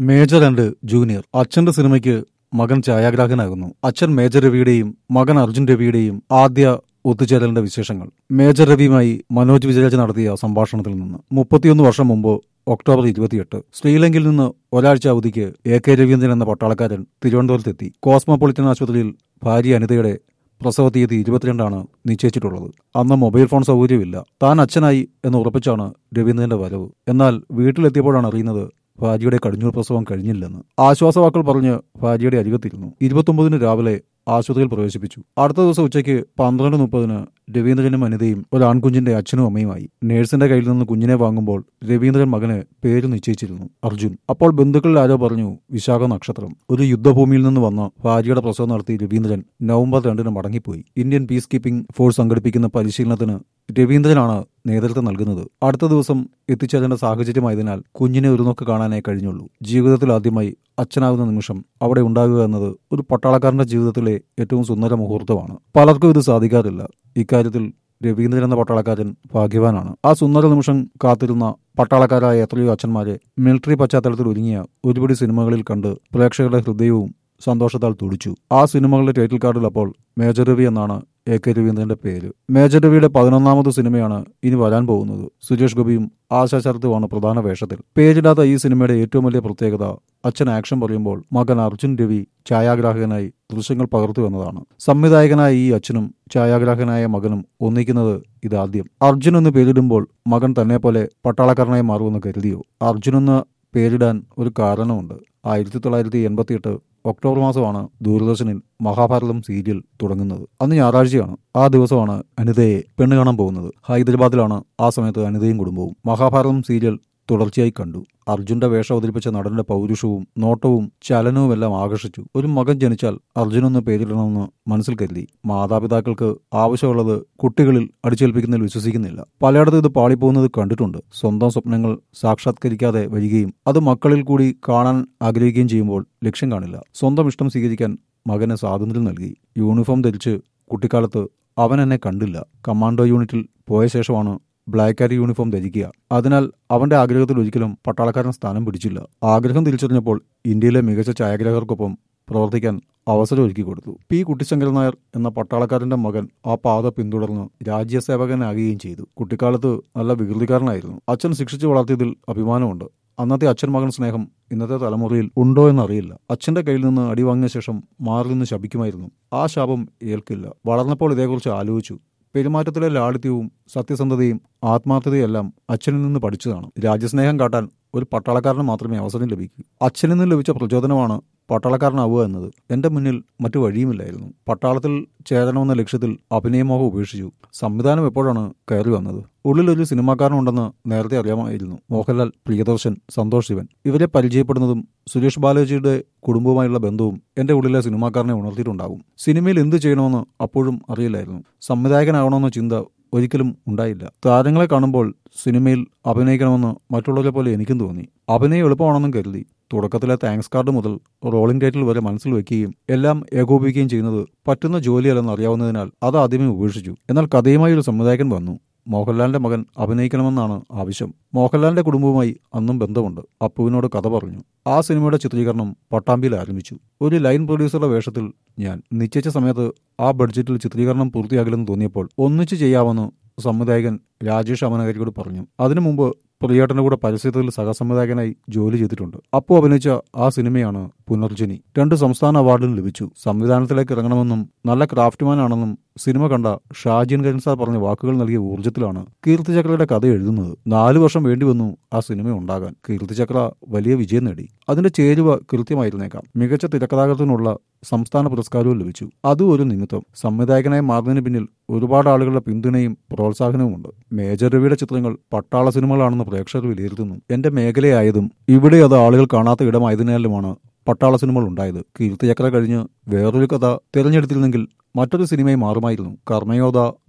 major and junior അച്ഛന്റെ സിനിമയ്ക്ക് മകൻ ഛായാഗ്രാഹകനാകുന്നു അച്ഛൻ മേജർ രവിയുടെയും മകൻ അർജുൻ രവിയുടെയും ആദ്യ ഒത്തുചേരലിന്റെ വിശേഷങ്ങൾ മേജർ രവിയുമായി മനോജ് വിജയരാജ് നടത്തിയ സംഭാഷണത്തിൽ നിന്ന് മുപ്പത്തിയൊന്ന് വർഷം മുമ്പ് ഒക്ടോബർ ഇരുപത്തിയെട്ട് ശ്രീലങ്കയിൽ നിന്ന് ഒരാഴ്ച അവധിക്ക് എ കെ രവീന്ദ്രൻ എന്ന പട്ടാളക്കാരൻ തിരുവനന്തപുരത്തെത്തി കോസ്മോപൊളിറ്റൻ ആശുപത്രിയിൽ ഭാര്യ അനിതയുടെ പ്രസവ തീയതി ഇരുപത്തിരണ്ടാണ് നിശ്ചയിച്ചിട്ടുള്ളത് അന്ന് മൊബൈൽ ഫോൺ സൗകര്യമില്ല താൻ അച്ഛനായി എന്ന് ഉറപ്പിച്ചാണ് രവീന്ദ്രന്റെ വരവ് എന്നാൽ വീട്ടിലെത്തിയപ്പോഴാണ് അറിയുന്നത് ഭാര്യയുടെ കടിഞ്ഞൂൽ പ്രസവം കഴിഞ്ഞില്ലെന്ന് ആശ്വാസവാക്കൾ പറഞ്ഞ് ഭാര്യയുടെ അരികത്തിരുന്നു ഇരുപത്തൊമ്പതിന് രാവിലെ ആശുപത്രിയിൽ പ്രവേശിപ്പിച്ചു അടുത്ത ദിവസം ഉച്ചയ്ക്ക് പന്ത്രണ്ട് മുപ്പതിന് രവീന്ദ്രനും അനിതയും ഒരു ആൺകുഞ്ഞിന്റെ അച്ഛനും അമ്മയുമായി നേഴ്സിന്റെ കയ്യിൽ നിന്ന് കുഞ്ഞിനെ വാങ്ങുമ്പോൾ രവീന്ദ്രൻ മകന് പേര് നിശ്ചയിച്ചിരുന്നു അർജുൻ അപ്പോൾ ബന്ധുക്കളിൽ ആരോ പറഞ്ഞു വിശാഖ നക്ഷത്രം ഒരു യുദ്ധഭൂമിയിൽ നിന്ന് വന്ന ഭാര്യയുടെ പ്രസവം നടത്തി രവീന്ദ്രൻ നവംബർ രണ്ടിന് മടങ്ങിപ്പോയി ഇന്ത്യൻ പീസ് കീപ്പിംഗ് ഫോഴ്സ് സംഘടിപ്പിക്കുന്ന പരിശീലനത്തിന് രവീന്ദ്രനാണ് നേതൃത്വം നൽകുന്നത് അടുത്ത ദിവസം എത്തിച്ചേരേണ്ട സാഹചര്യമായതിനാൽ കുഞ്ഞിനെ ഒരു നോക്ക് കാണാനേ കഴിഞ്ഞുള്ളൂ ജീവിതത്തിൽ ആദ്യമായി അച്ഛനാകുന്ന നിമിഷം അവിടെ ഉണ്ടാകുക എന്നത് ഒരു പട്ടാളക്കാരന്റെ ജീവിതത്തിലെ ഏറ്റവും സുന്ദര മുഹൂർത്തമാണ് പലർക്കും ഇത് സാധിക്കാറില്ല ഇക്കാര്യത്തിൽ രവീന്ദ്രൻ എന്ന പട്ടാളക്കാരൻ ഭാഗ്യവാനാണ് ആ സുന്ദര നിമിഷം കാത്തിരുന്ന പട്ടാളക്കാരായ എത്രയോ അച്ഛന്മാരെ മിലിറ്ററി പശ്ചാത്തലത്തിൽ ഒരുങ്ങിയ ഒരുപിടി സിനിമകളിൽ കണ്ട് പ്രേക്ഷകരുടെ ഹൃദയവും സന്തോഷത്താൽ തുടിച്ചു ആ സിനിമകളുടെ ടൈറ്റിൽ കാർഡിൽ അപ്പോൾ മേജർ രവി എന്നാണ് എ കെ രവീന്ദ്രന്റെ പേര് മേജർ രവിയുടെ പതിനൊന്നാമത് സിനിമയാണ് ഇനി വരാൻ പോകുന്നത് സുരേഷ് ഗോപിയും ആശാ ശരത്തുമാണ് പ്രധാന വേഷത്തിൽ പേരിടാത്ത ഈ സിനിമയുടെ ഏറ്റവും വലിയ പ്രത്യേകത അച്ഛൻ ആക്ഷൻ പറയുമ്പോൾ മകൻ അർജുൻ രവി ഛായാഗ്രാഹകനായി ദൃശ്യങ്ങൾ പകർത്തു എന്നതാണ് സംവിധായകനായ ഈ അച്ഛനും ഛായാഗ്രാഹകനായ മകനും ഒന്നിക്കുന്നത് ഇതാദ്യം അർജുൻ എന്ന് പേരിടുമ്പോൾ മകൻ തന്നെ പോലെ പട്ടാളക്കാരനായി മാറുമെന്ന് കരുതിയോ അർജുൻ എന്ന് പേരിടാൻ ഒരു കാരണമുണ്ട് ആയിരത്തി തൊള്ളായിരത്തി എൺപത്തിയെട്ട് ഒക്ടോബർ മാസമാണ് ദൂരദർശനിൽ മഹാഭാരതം സീരിയൽ തുടങ്ങുന്നത് അന്ന് ഞായറാഴ്ചയാണ് ആ ദിവസമാണ് അനിതയെ പെണ്ണ് കാണാൻ പോകുന്നത് ഹൈദരാബാദിലാണ് ആ സമയത്ത് അനിതയും കുടുംബവും മഹാഭാരതം സീരിയൽ തുടർച്ചയായി കണ്ടു അർജുന്റെ വേഷം അവതരിപ്പിച്ച നടന്റെ പൗരുഷവും നോട്ടവും ചലനവും എല്ലാം ആകർഷിച്ചു ഒരു മകൻ ജനിച്ചാൽ അർജുൻ എന്ന് പേരിടണമെന്ന് മനസ്സിൽ കരുതി മാതാപിതാക്കൾക്ക് ആവശ്യമുള്ളത് കുട്ടികളിൽ അടിച്ചേൽപ്പിക്കുന്നതിൽ വിശ്വസിക്കുന്നില്ല പലയിടത്തും ഇത് പാളിപ്പോകുന്നത് കണ്ടിട്ടുണ്ട് സ്വന്തം സ്വപ്നങ്ങൾ സാക്ഷാത്കരിക്കാതെ വരികയും അത് മക്കളിൽ കൂടി കാണാൻ ആഗ്രഹിക്കുകയും ചെയ്യുമ്പോൾ ലക്ഷ്യം കാണില്ല സ്വന്തം ഇഷ്ടം സ്വീകരിക്കാൻ മകന് സ്വാതന്ത്ര്യം നൽകി യൂണിഫോം ധരിച്ച് കുട്ടിക്കാലത്ത് അവൻ എന്നെ കണ്ടില്ല കമാൻഡോ യൂണിറ്റിൽ പോയ ശേഷമാണ് ബ്ലാക്ക് ആരി യൂണിഫോം ധരിക്കുക അതിനാൽ അവന്റെ ആഗ്രഹത്തിൽ ഒരിക്കലും പട്ടാളക്കാരൻ സ്ഥാനം പിടിച്ചില്ല ആഗ്രഹം തിരിച്ചറിഞ്ഞപ്പോൾ ഇന്ത്യയിലെ മികച്ച ഛായാഗ്രാഹകർക്കൊപ്പം പ്രവർത്തിക്കാൻ അവസരം ഒരുക്കി കൊടുത്തു പി കുട്ടിശങ്കരൻ നായർ എന്ന പട്ടാളക്കാരന്റെ മകൻ ആ പാത പിന്തുടർന്ന് രാജ്യസേവകനാകുകയും ചെയ്തു കുട്ടിക്കാലത്ത് നല്ല വികൃതിക്കാരനായിരുന്നു അച്ഛൻ ശിക്ഷിച്ചു വളർത്തിയതിൽ അഭിമാനമുണ്ട് അന്നത്തെ അച്ഛൻ മകൻ സ്നേഹം ഇന്നത്തെ തലമുറയിൽ ഉണ്ടോ എന്നറിയില്ല അച്ഛന്റെ കയ്യിൽ നിന്ന് അടി വാങ്ങിയ ശേഷം മാറി നിന്ന് ശപിക്കുമായിരുന്നു ആ ശാപം ഏൽക്കില്ല വളർന്നപ്പോൾ ഇതേക്കുറിച്ച് ആലോചിച്ചു പെരുമാറ്റത്തിലെ ലാളിത്യവും സത്യസന്ധതയും ആത്മാർത്ഥതയും എല്ലാം അച്ഛനിൽ നിന്ന് പഠിച്ചതാണ് രാജ്യസ്നേഹം കാട്ടാൻ ഒരു പട്ടാളക്കാരന് മാത്രമേ അവസരം ലഭിക്കൂ അച്ഛനിൽ നിന്ന് ലഭിച്ച പ്രചോദനമാണ് പട്ടാളക്കാരനാവുക എന്നത് എന്റെ മുന്നിൽ മറ്റു വഴിയുമില്ലായിരുന്നു പട്ടാളത്തിൽ ചേരണമെന്ന ലക്ഷ്യത്തിൽ അഭിനയമോഹം ഉപേക്ഷിച്ചു സംവിധാനം എപ്പോഴാണ് കയറി വന്നത് ഉള്ളിൽ ഒരു സിനിമാക്കാരനുണ്ടെന്ന് നേരത്തെ അറിയാമായിരുന്നു മോഹൻലാൽ പ്രിയദർശൻ സന്തോഷ് ശിവൻ ഇവരെ പരിചയപ്പെടുന്നതും സുരേഷ് ബാലജിയുടെ കുടുംബവുമായുള്ള ബന്ധവും എന്റെ ഉള്ളിലെ സിനിമാക്കാരനെ ഉണർത്തിയിട്ടുണ്ടാകും സിനിമയിൽ എന്ത് ചെയ്യണമെന്ന് അപ്പോഴും അറിയില്ലായിരുന്നു സംവിധായകനാകണമെന്ന ചിന്ത ഒരിക്കലും ഉണ്ടായില്ല താരങ്ങളെ കാണുമ്പോൾ സിനിമയിൽ അഭിനയിക്കണമെന്ന് മറ്റുള്ളവരെ പോലെ എനിക്കും തോന്നി അഭിനയം എളുപ്പമാണെന്നും കരുതി തുടക്കത്തിലെ താങ്ക്സ് കാർഡ് മുതൽ റോളിംഗ് ടൈറ്റിൽ വരെ മനസ്സിൽ വെക്കുകയും എല്ലാം ഏകോപിക്കുകയും ചെയ്യുന്നത് പറ്റുന്ന ജോലിയല്ലെന്ന് അറിയാവുന്നതിനാൽ അത് ആദ്യമേ ഉപേക്ഷിച്ചു എന്നാൽ കഥയുമായി ഒരു സംവിധായകൻ വന്നു മോഹൻലാലിന്റെ മകൻ അഭിനയിക്കണമെന്നാണ് ആവശ്യം മോഹൻലാലിന്റെ കുടുംബവുമായി അന്നും ബന്ധമുണ്ട് അപ്പുവിനോട് കഥ പറഞ്ഞു ആ സിനിമയുടെ ചിത്രീകരണം പട്ടാമ്പിയിൽ ആരംഭിച്ചു ഒരു ലൈൻ പ്രൊഡ്യൂസറുടെ വേഷത്തിൽ ഞാൻ നിശ്ചയിച്ച സമയത്ത് ആ ബഡ്ജറ്റിൽ ചിത്രീകരണം പൂർത്തിയാകില്ലെന്ന് തോന്നിയപ്പോൾ ഒന്നിച്ചു ചെയ്യാമെന്ന് സംവിധായകൻ രാജേഷ് അമനകരിയോട് പറഞ്ഞു അതിനു മുമ്പ് പ്രിയേട്ടന്റെ കൂടെ പരസ്യത്തിൽ സഹസംവിധായകനായി ജോലി ചെയ്തിട്ടുണ്ട് അപ്പോൾ അഭിനയിച്ച ആ സിനിമയാണ് പുനർജനി രണ്ട് സംസ്ഥാന അവാർഡും ലഭിച്ചു സംവിധാനത്തിലേക്ക് ഇറങ്ങണമെന്നും നല്ല ക്രാഫ്റ്റ്മാനാണെന്നും സിനിമ കണ്ട ഷാജിൻ കരൻസാർ പറഞ്ഞ വാക്കുകൾ നൽകിയ ഊർജ്ജത്തിലാണ് കീർത്തിചക്രയുടെ കഥ എഴുതുന്നത് നാലു വർഷം വേണ്ടി വന്നു ആ സിനിമ ഉണ്ടാകാൻ കീർത്തിചക്ര വലിയ വിജയം നേടി അതിന്റെ ചേരുവ കൃത്യമായിരുന്നേക്കാം മികച്ച തിരക്കഥാകൃത്തിനുള്ള സംസ്ഥാന പുരസ്കാരവും ലഭിച്ചു അതും ഒരു നിമിത്തം സംവിധായകനായി മാറുന്നതിന് പിന്നിൽ ഒരുപാട് ആളുകളുടെ പിന്തുണയും പ്രോത്സാഹനവുമുണ്ട് മേജർ രവിയുടെ ചിത്രങ്ങൾ പട്ടാള സിനിമകളാണെന്ന് പ്രേക്ഷകർ വിലയിരുത്തുന്നു എന്റെ മേഖലയായതും ഇവിടെ അത് ആളുകൾ കാണാത്ത ഇടമായതിനാലുമാണ് പട്ടാള സിനിമകൾ ഉണ്ടായത് കീർത്തിചക്ര കഴിഞ്ഞ് വേറൊരു കഥ തിരഞ്ഞെടുത്തിരുന്നെങ്കിൽ മറ്റൊരു സിനിമയായി മാറുമായിരുന്നു കർമ്മയോധ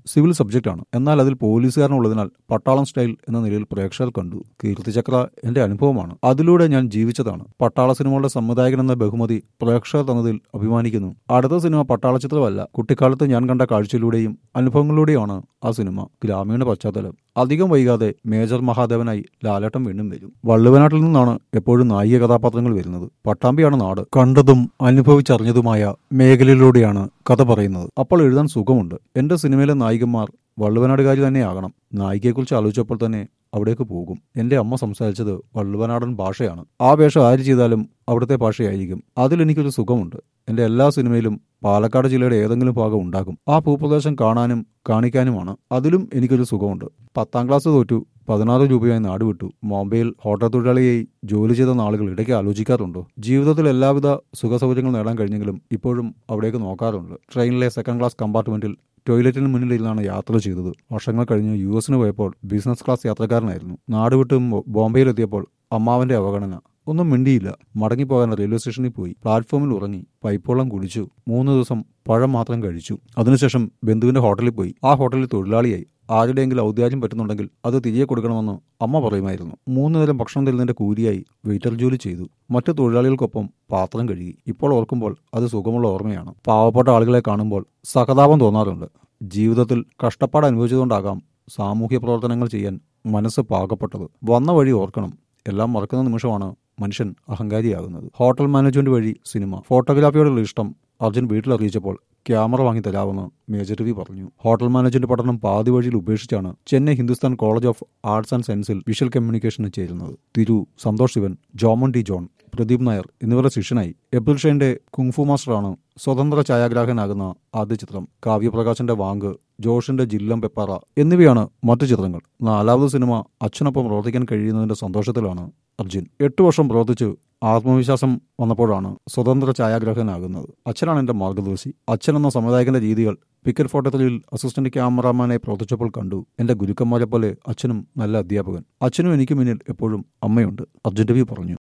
സിവിൽ സബ്ജക്റ്റാണ് എന്നാൽ അതിൽ പോലീസുകാരനുള്ളതിനാൽ പട്ടാളം സ്റ്റൈൽ എന്ന നിലയിൽ പ്രേക്ഷകർ കണ്ടു കീർത്തിചക്ര എന്റെ അനുഭവമാണ് അതിലൂടെ ഞാൻ ജീവിച്ചതാണ് പട്ടാള സിനിമകളുടെ സംവിധായകൻ എന്ന ബഹുമതി പ്രേക്ഷകർ തന്നതിൽ അഭിമാനിക്കുന്നു അടുത്ത സിനിമ പട്ടാള ചിത്രമല്ല കുട്ടിക്കാലത്ത് ഞാൻ കണ്ട കാഴ്ചയിലൂടെയും അനുഭവങ്ങളിലൂടെയാണ് ആ സിനിമ ഗ്രാമീണ പശ്ചാത്തലം അധികം വൈകാതെ മേജർ മഹാദേവനായി ലാലേട്ടൻ വീണ്ടും വരും വള്ളുവനാട്ടിൽ നിന്നാണ് എപ്പോഴും നായിക കഥാപാത്രങ്ങൾ വരുന്നത് പട്ടാമ്പിയാണ് നാട് കണ്ടതും അനുഭവിച്ചറിഞ്ഞതുമായ മേഖലയിലൂടെയാണ് കഥ പറയുന്നത് അപ്പോൾ എഴുതാൻ സുഖമുണ്ട് എന്റെ സിനിമയിലെ നായികന്മാർ വള്ളുവനാടുകാരി തന്നെയാകണം നായികയെക്കുറിച്ച് ആലോചിച്ചപ്പോൾ തന്നെ അവിടേക്ക് പോകും എന്റെ അമ്മ സംസാരിച്ചത് വള്ളുവനാടൻ ഭാഷയാണ് ആ വേഷം ആര് ചെയ്താലും അവിടുത്തെ ഭാഷയായിരിക്കും അതിൽ എനിക്കൊരു സുഖമുണ്ട് എന്റെ എല്ലാ സിനിമയിലും പാലക്കാട് ജില്ലയുടെ ഏതെങ്കിലും ഭാഗം ഉണ്ടാകും ആ ഭൂപ്രദേശം കാണാനും കാണിക്കാനുമാണ് അതിലും എനിക്കൊരു സുഖമുണ്ട് പത്താം ക്ലാസ് തോറ്റു പതിനാറ് രൂപയായി നാട് വിട്ടു ബോംബെയിൽ ഹോട്ടൽ തൊഴിലാളിയായി ജോലി ചെയ്ത നാളുകൾ ഇടയ്ക്ക് ആലോചിക്കാറുണ്ടോ ജീവിതത്തിൽ എല്ലാവിധ സുഖ സൗകര്യങ്ങൾ നേടാൻ കഴിഞ്ഞെങ്കിലും ഇപ്പോഴും അവിടേക്ക് നോക്കാറുണ്ട് ട്രെയിനിലെ സെക്കൻഡ് ക്ലാസ് കമ്പാർട്ട്മെന്റിൽ ടോയ്ലറ്റിന് മുന്നിൽ ഇരുന്നാണ് യാത്ര ചെയ്തത് വർഷങ്ങൾ കഴിഞ്ഞ് യു എസിന് പോയപ്പോൾ ബിസിനസ് ക്ലാസ് യാത്രക്കാരനായിരുന്നു നാട് വിട്ട് ബോംബെയിലെത്തിയപ്പോൾ അമ്മാവന്റെ അവഗണന ഒന്നും മിണ്ടിയില്ല മടങ്ങിപ്പോകാൻ റെയിൽവേ സ്റ്റേഷനിൽ പോയി പ്ലാറ്റ്ഫോമിൽ ഉറങ്ങി പൈപ്പോളം കുടിച്ചു മൂന്ന് ദിവസം പഴം മാത്രം കഴിച്ചു അതിനുശേഷം ബന്ധുവിന്റെ ഹോട്ടലിൽ പോയി ആ ഹോട്ടലിൽ തൊഴിലാളിയായി ആരുടെയെങ്കിലും ഔദ്യാര്യം പറ്റുന്നുണ്ടെങ്കിൽ അത് തിരികെ കൊടുക്കണമെന്ന് അമ്മ പറയുമായിരുന്നു മൂന്ന് നേരം ഭക്ഷണം തരുന്നതിന്റെ കൂലിയായി വെയിറ്റർ ജോലി ചെയ്തു മറ്റു തൊഴിലാളികൾക്കൊപ്പം പാത്രം കഴുകി ഇപ്പോൾ ഓർക്കുമ്പോൾ അത് സുഖമുള്ള ഓർമ്മയാണ് പാവപ്പെട്ട ആളുകളെ കാണുമ്പോൾ സഹതാപം തോന്നാറുണ്ട് ജീവിതത്തിൽ കഷ്ടപ്പാട് അനുഭവിച്ചതുകൊണ്ടാകാം സാമൂഹ്യ പ്രവർത്തനങ്ങൾ ചെയ്യാൻ മനസ്സ് പാകപ്പെട്ടത് വന്ന വഴി ഓർക്കണം എല്ലാം മറക്കുന്ന നിമിഷമാണ് മനുഷ്യൻ അഹങ്കാരിയാകുന്നത് ഹോട്ടൽ മാനേജ്മെന്റ് വഴി സിനിമ ഫോട്ടോഗ്രാഫിയോടുള്ള ഇഷ്ടം അർജുൻ വീട്ടിൽ അറിയിച്ചപ്പോൾ ക്യാമറ വാങ്ങി തരാമെന്ന് മേജർ രവി പറഞ്ഞു ഹോട്ടൽ മാനേജ്മെന്റ് പഠനം പാതി വഴിയിൽ ഉപേക്ഷിച്ചാണ് Chennai Hindustan college of arts and സയൻസിൽ വിഷ്വൽ കമ്മ്യൂണിക്കേഷന് ചേരുന്നത് തിരു സന്തോഷ് ശിവൻ ജോമൺ ടി ജോൺ പ്രദീപ് നായർ എന്നിവരുടെ ശിഷ്യനായി എബ്ദുൽ ഷെയ്ന്റെ കുങ്ഫു മാസ്റ്ററാണ് സ്വതന്ത്ര ഛായാഗ്രാഹകനാകുന്ന ആദ്യ ചിത്രം കാവ്യപ്രകാശിന്റെ വാങ്ക് ജോഷിന്റെ ജില്ലം പെപ്പാറ എന്നിവയാണ് മറ്റു ചിത്രങ്ങൾ നാലാമത് സിനിമ അച്ഛനൊപ്പം പ്രവർത്തിക്കാൻ കഴിയുന്നതിന്റെ സന്തോഷത്തിലാണ് അർജുൻ എട്ടു വർഷം പ്രവർത്തിച്ചു ആത്മവിശ്വാസം വന്നപ്പോഴാണ് സ്വതന്ത്ര ഛായാഗ്രാഹകനാകുന്നത് അച്ഛനാണ് എന്റെ മാർഗദർശി അച്ഛൻ എന്ന സംവിധായകന്റെ രീതികൾ പിക്കറ്റ് ഫോട്ടോയിൽ അസിസ്റ്റന്റ് ക്യാമറാമാനെ പ്രവർത്തിച്ചപ്പോൾ കണ്ടു എന്റെ ഗുരുക്കന്മാരെ പോലെ അച്ഛനും നല്ല അധ്യാപകൻ അച്ഛനും എനിക്ക് മുന്നിൽ എപ്പോഴും അമ്മയുണ്ട് അർജുൻ രവി പറഞ്ഞു